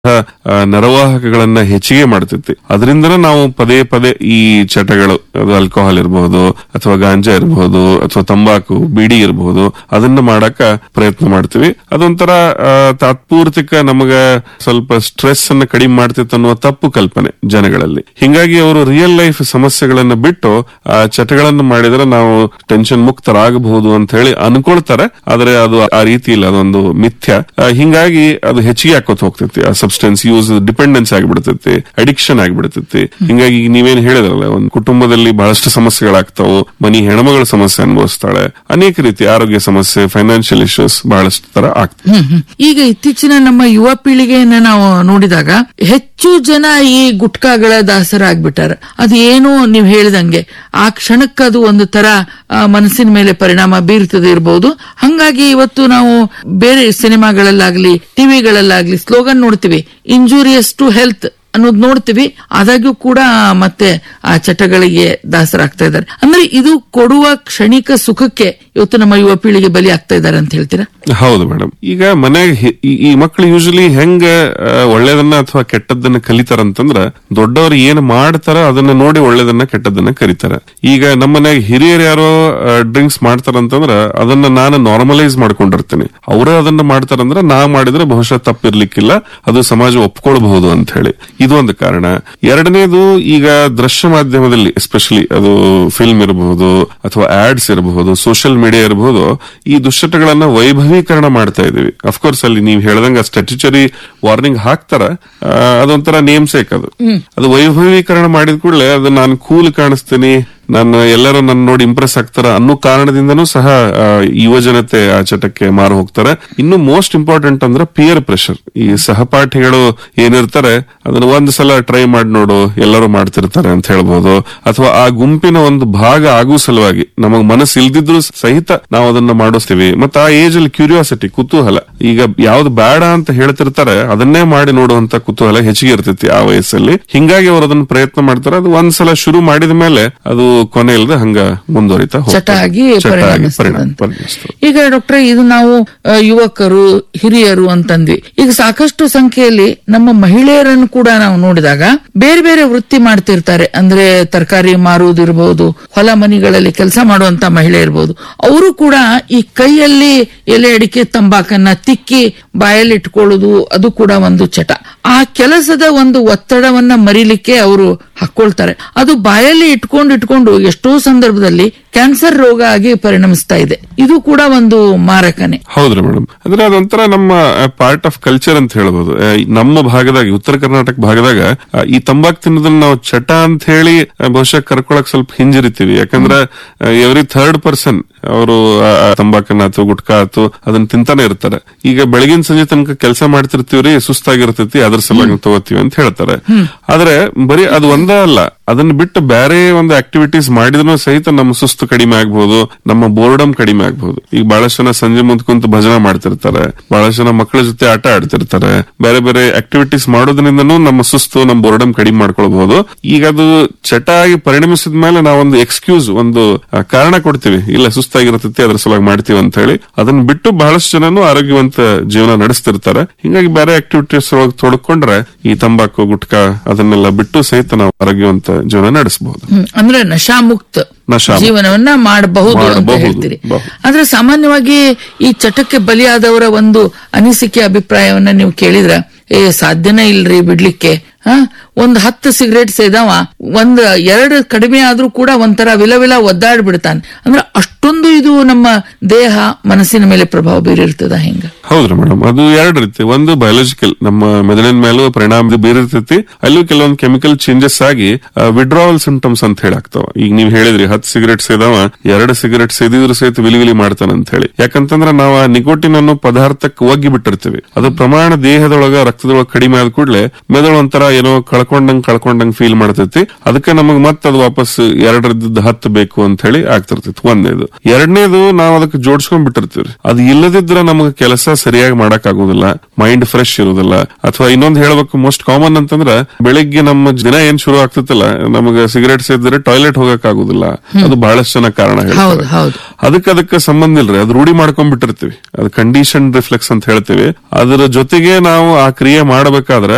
ಆ, ನರವಾಹಕಗಳನ್ನ ಹೆಚ್ಚಿಗೆ ಮಾಡ್ತೈತಿ ಅದರಿಂದನೇ ನಾವು ಪದೇ ಪದೇ ಈ ಚಟಗಳು ಅದು ಆಲ್ಕೋಹಾಲ್ ಇರಬಹುದು ಅಥವಾ ಗಾಂಜಾ ಇರಬಹುದು ಅಥವಾ ತಂಬಾಕು ಬೀಡಿ ಇರಬಹುದು ಅದನ್ನ ಮಾಡಕ ಪ್ರಯತ್ನ ಮಾಡ್ತೀವಿ ಅದೊಂಥರ ಆ, ತಾತ್ಪೂರ್ತಿಕ ನಮಗ ಸ್ವಲ್ಪ ಸ್ಟ್ರೆಸ್ ಅನ್ನ ಕಡಿಮೆ ಮಾಡ್ತಿತ್ತು ಅನ್ನುವ ತಪ್ಪು ಕಲ್ಪನೆ ಜನಗಳಲ್ಲಿ ಹಿಂಗಾಗಿ ಅವರು ರಿಯಲ್ ಲೈಫ್ ಸಮಸ್ಯೆಗಳನ್ನ ಬಿಟ್ಟು ಆ ಚಟಗಳನ್ನು ಮಾಡಿದ್ರೆ ನಾವು ಟೆನ್ಷನ್ ಮುಕ್ತರಾಗಬಹುದು ಅಂತ ಹೇಳಿ ಅನ್ಕೊಳ್ತಾರೆ ಆದ್ರೆ ಅದು ಆ ರೀತಿ ಇಲ್ಲ ಅದೊಂದು ಮಿಥ್ಯ ಆ, ಹಿಂಗಾಗಿ ಅದು ಹೆಚ್ಚಿಗೆ ಹಾಕೋತ್ ಹೋಗ್ತೈತಿ ಆ ಸಬ್ಸ್ಟೆನ್ಸ್ ಯೂಸ್ ಡಿಪೆಂಡೆನ್ಸ್ ಆಗಿಬಿಡ್ತೈತಿ ಅಡಿಕ್ಷನ್ ಆಗಿಬಿಡ್ತೈತಿ ಹಿಂಗಾಗಿ ಈಗ ನೀವೇನ್ ಹೇಳಿದ್ರಲ್ಲ ಒಂದು ಕುಟುಂಬದಲ್ಲಿ ಬಹಳಷ್ಟು ಸಮಸ್ಯೆಗಳಾಗ್ತಾವು ಮನಿ ಹೆಣ್ಮಗಳ ಸಮಸ್ಯೆ ಅನುಭವಿಸ್ತಾಳೆ ಅನೇಕ ರೀತಿ ಆರೋಗ್ಯ ಸಮಸ್ಯೆ ಫೈನಾನ್ಷಿಯಲ್ ಇಶ್ಯೂಸ್ ಬಹಳಷ್ಟು ತರ ಆಗ್ತವೆ ಹ್ಮ್ ಹ್ಮ್. ಈಗ ಇತ್ತೀಚಿನ ನಮ್ಮ ಯುವ ಪೀಳಿಗೆಯನ್ನ ನಾವು ನೋಡಿದಾಗ ಹೆಚ್ಚು ಜನ ಈ ಗುಟ್ಕಾಗಳ ದಾಸರಾಗ್ಬಿಟ್ಟಾರ ಅದು ಏನು ನೀವು ಹೇಳಿದಂಗೆ ಆ ಕ್ಷಣಕ್ಕೆ ಅದು ಒಂದು ತರ ಆ, ಮನಸ್ಸಿನ ಮೇಲೆ ಪರಿಣಾಮ ಬೀರ್ತದೆ ಇರಬಹುದು ಹಂಗಾಗಿ ಇವತ್ತು ನಾವು ಬೇರೆ ಸಿನಿಮಾಗಳಲ್ಲಾಗ್ಲಿ ಟಿವಿಗಳಲ್ಲಾಗ್ಲಿ ಸ್ಲೋಗನ್ ನೋಡ್ತೀವಿ ಇಂಜೂರಿಯಸ್ ಟು ಹೆಲ್ತ್ ಅನ್ನೋದು ನೋಡ್ತೀವಿ ಆದಾಗ್ಯೂ ಕೂಡ ಮತ್ತೆ ಆ ಚಟಗಳಿಗೆ ದಾಸರಾಗ್ತಾ ಇದ್ದಾರೆ ಅಂದ್ರೆ ಇದು ಕೊಡುವ ಕ್ಷಣಿಕ ಸುಖಕ್ಕೆ ಇವತ್ತು ನಮ್ಮ ಯುವ ಪೀಳಿಗೆ ಬಲಿ ಆಗ್ತಾ ಇದ್ದಾರೆ ಅಂತ ಹೇಳ್ತೀರಾ ಹೌದು ಮೇಡಮ್ ಈಗ ಮನೆಗೆ ಹಿ- ಈ- ಈ ಮಕ್ಕಳು ಯೂಶಲಿ ಹೆಂಗ ಆ, ಒಳ್ಳೇದನ್ನ ಅಥವಾ ಕೆಟ್ಟದ್ದನ್ನ ಕಲಿತಾರಂತಂದ್ರ ದೊಡ್ಡವರು ಏನ್ ಮಾಡ್ತಾರ ಅದನ್ನ ನೋಡಿ ಒಳ್ಳೇದನ್ನ ಕೆಟ್ಟದ್ದನ್ನ ಕಲಿತಾರ ಈಗ ನಮ್ಮ ಮನೆಗೆ ಹಿರಿಯರು ಯಾರೋ ಡ್ರಿಂಕ್ಸ್ ಮಾಡ್ತಾರಂತಂದ್ರ ಅದನ್ನ ನಾನು ನಾರ್ಮಲೈಸ್ ಮಾಡ್ಕೊಂಡಿರ್ತೀನಿ ಅವರೇ ಅದನ್ನ ಮಾಡ್ತಾರಂದ್ರ ನಾ ಮಾಡಿದ್ರೆ ಬಹುಶಃ ತಪ್ಪಿರ್ಲಿಕ್ಕಿಲ್ಲ ಅದು ಸಮಾಜ ಒಪ್ಕೊಳ್ಬಹುದು ಅಂತ ಹೇಳಿ ಇದು ಒಂದು ಕಾರಣ ಎರಡನೇದು ಈಗ ದೃಶ್ಯ ಮಾಧ್ಯಮದಲ್ಲಿ ಎಸ್ಪೆಷಲಿ ಅದು ಫಿಲ್ಮ್ ಇರಬಹುದು ಅಥವಾ ಆಡ್ಸ್ ಇರಬಹುದು ಸೋಷಿಯಲ್ ಮೀಡಿಯಾ ಇರಬಹುದು ಈ ದುಶ್ಚಟಗಳನ್ನ ವೈಭವೀಕರಣ ಮಾಡ್ತಾ ಇದೀವಿ ಅಫ್ಕೋರ್ಸ್ ಅಲ್ಲಿ ನೀವು ಹೇಳ್ದಂಗ ಸ್ಟ್ಯಾಟ್ಯುಚರಿ ವಾರ್ನಿಂಗ್ ಹಾಕ್ತಾರ ಆ, ಅದೊಂಥರ ನೇಮ್ ಸೇಕ್ ಅದು ಅದು ವೈಭವೀಕರಣ ಮಾಡಿದ ಕೂಡಲೇ ಅದು ನಾನು ಕೂಲ್ ಕಾಣಿಸ್ತೀನಿ ನಾನು ಎಲ್ಲರೂ ನನ್ನ ನೋಡಿ ಇಂಪ್ರೆಸ್ ಆಗ್ತಾರ ಅನ್ನೋ ಕಾರಣದಿಂದನೂ ಸಹ ಆ, ಯುವ ಜನತೆ ಆ ಚಟಕ್ಕೆ ಮಾರು ಹೋಗ್ತಾರೆ ಇನ್ನು ಮೋಸ್ಟ್ ಇಂಪಾರ್ಟೆಂಟ್ ಅಂದ್ರೆ ಪಿಯರ್ ಪ್ರೆಷರ್ ಈ ಸಹಪಾಠಿಗಳು ಏನಿರ್ತಾರೆ ಅದನ್ನ ಒಂದ್ ಸಲ ಟ್ರೈ ಮಾಡಿ ನೋಡು ಎಲ್ಲರೂ ಮಾಡ್ತಿರ್ತಾರೆ ಅಂತ ಹೇಳ್ಬೋದು ಅಥವಾ ಆ ಗುಂಪಿನ ಒಂದು ಭಾಗ ಆಗುವ ಸಲುವಾಗಿ ನಮಗ್ ಮನಸ್ಸು ಇಲ್ದಿದ್ರು ಸಹಿತ ನಾವು ಅದನ್ನ ಮಾಡಿಸ್ತೀವಿ ಮತ್ತೆ ಆ ಏಜ್ ಅಲ್ಲಿ ಕ್ಯೂರಿಯಾಸಿಟಿ ಕುತೂಹಲ ಈಗ ಯಾವ್ದು ಬೇಡ ಅಂತ ಹೇಳ್ತಿರ್ತಾರೆ ಅದನ್ನೇ ಮಾಡಿ ನೋಡುವಂತ ಕುತೂಹಲ ಹೆಚ್ಚಿಗೆ ಇರ್ತೈತಿ ಆ ವಯಸ್ಸಲ್ಲಿ ಹಿಂಗಾಗಿ ಅವರು ಅದನ್ನ ಪ್ರಯತ್ನ ಮಾಡ್ತಾರೆ ಅದು ಒಂದ್ಸಲ ಶುರು ಮಾಡಿದ ಮೇಲೆ ಅದು ಕೊನೆ ಇಲ್ಲದೆ ಹಂಗ ಮುಂದುವರಿತಾ ಹೋಗ್ತದೆ. ಚಟ ಆಗಿ ಚಟ ಆಗಿ ಪರಿಣಾಮ ಪರಿಣಮಿಸ್ತದಂತೆ. ಪರಿಣಮಿಸ್ತದೆ. ಈಗ ಡಾಕ್ಟ್ರೆ ಇದು ನಾವು ಆ, ಯುವಕರು ಹಿರಿಯರು ಅಂತಂದ್ವಿ ಈಗ ಸಾಕಷ್ಟು ಸಂಖ್ಯೆಯಲ್ಲಿ ನಮ್ಮ ಮಹಿಳೆಯರನ್ನು ಕೂಡ ನಾವು ನೋಡಿದಾಗ ಬೇರೆ ಬೇರೆ ವೃತ್ತಿ ಮಾಡ್ತಿರ್ತಾರೆ ಅಂದ್ರೆ ತರಕಾರಿ ಮಾರುವುದಿರಬಹುದು ಹೊಲ ಮನಿಗಳಲ್ಲಿ ಕೆಲಸ ಮಾಡುವಂತ ಮಹಿಳೆ ಇರಬಹುದು ಅವರು ಕೂಡ ಈ ಕೈಯಲ್ಲಿ ಎಲೆ ಅಡಿಕೆ ತಂಬಾಕನ್ನ ತಿಕ್ಕಿ ಬಾಯಲ್ಲಿ ಇಟ್ಕೊಳ್ಳೋದು ಅದು ಕೂಡ ಒಂದು ಚಟ ಆ ಕೆಲಸದ ಒಂದು ಒತ್ತಡವನ್ನ ಮರಿಲಿಕ್ಕೆ ಅವರು ಹಾಕೊಳ್ತಾರೆ ಅದು ಬಾಯಲ್ಲಿ ಇಟ್ಕೊಂಡು ಇಟ್ಕೊಂಡು ಎಷ್ಟೋ ಸಂದರ್ಭದಲ್ಲಿ ಕ್ಯಾನ್ಸರ್ ರೋಗ ಆಗಿ ಪರಿಣಮಿಸ್ತಾ ಇದೆ ಇದು ಕೂಡ ಒಂದು ಮಾರಕನೆ ಹೌದ್ರಿ ಮೇಡಮ್ ಅಂದ್ರೆ ಅದೊಂಥರ ನಮ್ಮ ಪಾರ್ಟ್ ಆಫ್ ಕಲ್ಚರ್ ಅಂತ ಹೇಳ್ಬೋದು ಆ, ಈ ನಮ್ಮ ಭಾಗದಾಗ ಉತ್ತರ ಕರ್ನಾಟಕ ಭಾಗದಾಗ ಆ, ಈ ತಂಬಾಕು ತಿನ್ನೋದನ್ನ ನಾವು ಚಟ ಅಂತ ಹೇಳಿ ಆ, ಬಹುಶಃ ಕರ್ಕೊಳಕ್ ಸ್ವಲ್ಪ ಹಿಂಜರಿತೀವಿ ಯಾಕಂದ್ರೆ ಎವ್ರಿ ಥರ್ಡ್ ಪರ್ಸನ್ ಅವರು ತಂಬಾಕನ್ನ ಆತು ಗುಟ್ಕಾ ಆತು ಅದನ್ನ ತಿಂತಾನೆ ಇರ್ತಾರೆ ಈಗ ಬೆಳಗಿನ ಸಂಜೆ ತನಕ ಕೆಲಸ ಮಾಡ್ತಿರ್ತೀವ್ರಿ ಸುಸ್ತಾಗಿರ್ತೈತಿ ಅದ್ರ ಸಲುವಾಗಿ ತಗೋತೀವಿ ಅಂತ ಹೇಳ್ತಾರೆ ಆದ್ರೆ ಬರೀ ಅದು ಒಂದೇ ಅಲ್ಲ ಅದನ್ನ ಬಿಟ್ಟು ಬೇರೆ ಒಂದು ಆಕ್ಟಿವಿಟೀಸ್ ಮಾಡಿದ್ರು ಸಹಿತ ನಮ್ಮ ಸುಸ್ತು ಕಡಿಮೆ ಆಗ್ಬಹುದು ನಮ್ಮ ಬೋರ್ಡಮ್ ಕಡಿಮೆ ಆಗ್ಬಹುದು ಈಗ ಬಹಳಷ್ಟು ಜನ ಸಂಜೆ ಮುಂದ್ ಕುಂತು ಭಜನೆ ಮಾಡ್ತಿರ್ತಾರೆ ಬಹಳಷ್ಟು ಜನ ಮಕ್ಕಳ ಜೊತೆ ಆಟ ಆಡ್ತಿರ್ತಾರೆ ಬೇರೆ ಬೇರೆ ಆಕ್ಟಿವಿಟೀಸ್ ಮಾಡೋದ್ರಿಂದನೂ ನಮ್ಮ ಸುಸ್ತು ನಮ್ಮ ಬೋರ್ಡಮ್ ಕಡಿಮೆ ಮಾಡ್ಕೊಳ್ಬಹುದು ಈಗ ಅದು ಚಟ ಆಗಿ ಪರಿಣಮಿಸಿದ ಮೇಲೆ ನಾವೊಂದು ಎಕ್ಸ್ಕ್ಯೂಸ್ ಒಂದು ಆ, ಕಾರಣ ಕೊಡ್ತೀವಿ ಇಲ್ಲ ಸುಸ್ತಾಗಿರ್ತೈತಿ ಅದ್ರ ಸಲುವಾಗಿ ಮಾಡ್ತೀವಿ ಅಂತ ಹೇಳಿ ಅದನ್ನ ಬಿಟ್ಟು ಬಹಳಷ್ಟು ಜನನು ಆರೋಗ್ಯವಂತ ಜೀವನ ನಡೆಸ್ತಿರ್ತಾರೆ ಹಿಂಗಾಗಿ ಬೇರೆ ಆಕ್ಟಿವಿಟೀಸ್ ಒಳಗೆ ತೊಡ್ಕೊಂಡ್ರೆ ಈ ತಂಬಾಕು ಗುಟ್ಕಾ ಅದನ್ನೆಲ್ಲ ಬಿಟ್ಟು ಸಹಿತ ನಾವು ಆರೋಗ್ಯವಂತ ಜೀವನ ನಡೆಸಬಹುದು ಹ್ಮ್. ಅಂದ್ರೆ ನಶಾಮುಕ್ತ ನಶಾಮುಕ್ತ. ಜೀವನವನ್ನ ಮಾಡಬಹುದು ಅಂತ ಮಾಡಬಹುದು. ಹೇಳ್ತೀರಿ ಬಹುದು. ಆದ್ರೆ ಸಾಮಾನ್ಯವಾಗಿ ಈ ಚಟಕ್ಕೆ ಬಲಿಯಾದವರ ಒಂದು ಅನಿಸಿಕೆ ಅಭಿಪ್ರಾಯವನ್ನ ನೀವು ಕೇಳಿದ್ರ ಏ ಸಾಧ್ಯನೇ ಇಲ್ರಿ ಬಿಡ್ಲಿಕ್ಕೆ ಹ ಒಂದ್ ಹತ್ತು ಸಿಗರೇಟ್ ಸೇದವ ಒಂದ್ ಎರಡು ಕಡಿಮೆ ಆದ್ರೂ ಕೂಡ ಒಂಥರ ವಿಲ ವಿಲ ಒದ್ದಾಡ್ ಬಿಡ್ತಾನೆ ಅಂದ್ರೆ ಅಷ್ಟೊಂದು ಇದು ನಮ್ಮ ದೇಹ ಮನಸ್ಸಿನ ಮೇಲೆ ಪ್ರಭಾವ ಬೀರಿರ್ತದ ಹೆಂಗ ಹೌದ್ರಿ ಮೇಡಮ್ ಅದು ಎರಡು ರೀತಿ ಒಂದು ಬಯೋಲಾಜಿಕಲ್ ನಮ್ಮ ಮೆದುಳಿನ ಮೇಲೂ ಪರಿಣಾಮ ಬೀರಿರ್ತೈತಿ ಅಲ್ಲೂ ಕೆಲವೊಂದು ಕೆಮಿಕಲ್ ಚೇಂಜಸ್ ಆಗಿ ವಿಡ್ರಾವಲ್ ಸಿಂಪ್ಟಮ್ಸ್ ಅಂತ ಹೇಳಿ ಆಗ್ತಾವ ಈಗ ನೀವ್ ಹೇಳಿದ್ರಿ ಹತ್ತು ಸಿಗರೇಟ್ ಸೇದವ ಎರಡು ಸಿಗರೇಟ್ ಸೇದಿದ್ರು ಸಹಿತ ವಿಲಿ ವಿಲಿ ಮಾಡ್ತಾನ ಅಂತ ಹೇಳಿ ಯಾಕಂತಂದ್ರ ನಾವು ಆ ನಿಕೋಟಿನ್ ಅನ್ನೋ ಪದಾರ್ಥಕ್ಕೆ ಒಗ್ಗಿ ಬಿಟ್ಟಿರ್ತೀವಿ ಅದು ಪ್ರಮಾಣ ದೇಹದೊಳಗ ರಕ್ತದೊಳಗ ಕಡಿಮೆ ಆದ ಕೂಡಲೇ ಮೆದುಳು ಒಂಥರ ಏನೋ ಕಳ್ಕೊಂಡಂಗ್ ಕಳ್ಕೊಂಡಂಗ್ ಫೀಲ್ ಮಾಡ್ತೈತಿ ಅದಕ್ಕೆ ನಮಗ್ ಮತ್ತೆ ಅದು ವಾಪಸ್ ಎರಡರದ್ದು ಹತ್ತು ಬೇಕು ಅಂತ ಹೇಳಿ ಆಗ್ತಿರ್ತೈತಿ ಒಂದನೇದು ಎರಡನೇದು ನಾವು ಅದಕ್ಕೆ ಜೋಡಿಸ್ಕೊಂಡ್ ಬಿಟ್ಟಿರ್ತೀವಿ ಅದು ಇಲ್ಲದಿದ್ರೆ ನಮಗೆ ಕೆಲಸ ಸರಿಯಾಗಿ ಮಾಡಕ್ ಆಗುದಿಲ್ಲ ಮೈಂಡ್ ಫ್ರೆಶ್ ಇರುದಿಲ್ಲ ಅಥವಾ ಇನ್ನೊಂದು ಹೇಳ್ಬೇಕು ಮೋಸ್ಟ್ ಕಾಮನ್ ಅಂತಂದ್ರ ಬೆಳಿಗ್ಗೆ ನಮ್ಮ ದಿನ ಏನ್ ಶುರು ಆಗ್ತೈತಲ್ಲ ನಮಗೆ ಸಿಗರೇಟ್ ಸೇದಿದ್ರೆ ಟಾಯ್ಲೆಟ್ ಹೋಗಕ್ ಆಗುದಿಲ್ಲ ಅದು ಬಹಳಷ್ಟು ಜನ ಕಾರಣ ಹೌದು ಹೇಳ್ತಾರೆ ಹೌದು ಅದಕ್ಕೆ ಅದಕ್ಕೆ ಸಂಬಂಧ ಇಲ್ರಿ ಅದು ರೂಢಿ ಮಾಡ್ಕೊಂಡ್ಬಿಟ್ಟಿರ್ತೀವಿ ಅದು ಕಂಡೀಷನ್ ರಿಫ್ಲೆಕ್ಸ್ ಅಂತ ಹೇಳ್ತೀವಿ ಅದರ ಜೊತೆಗೆ ನಾವು ಆ ಕ್ರಿಯೆ ಮಾಡಬೇಕಾದ್ರೆ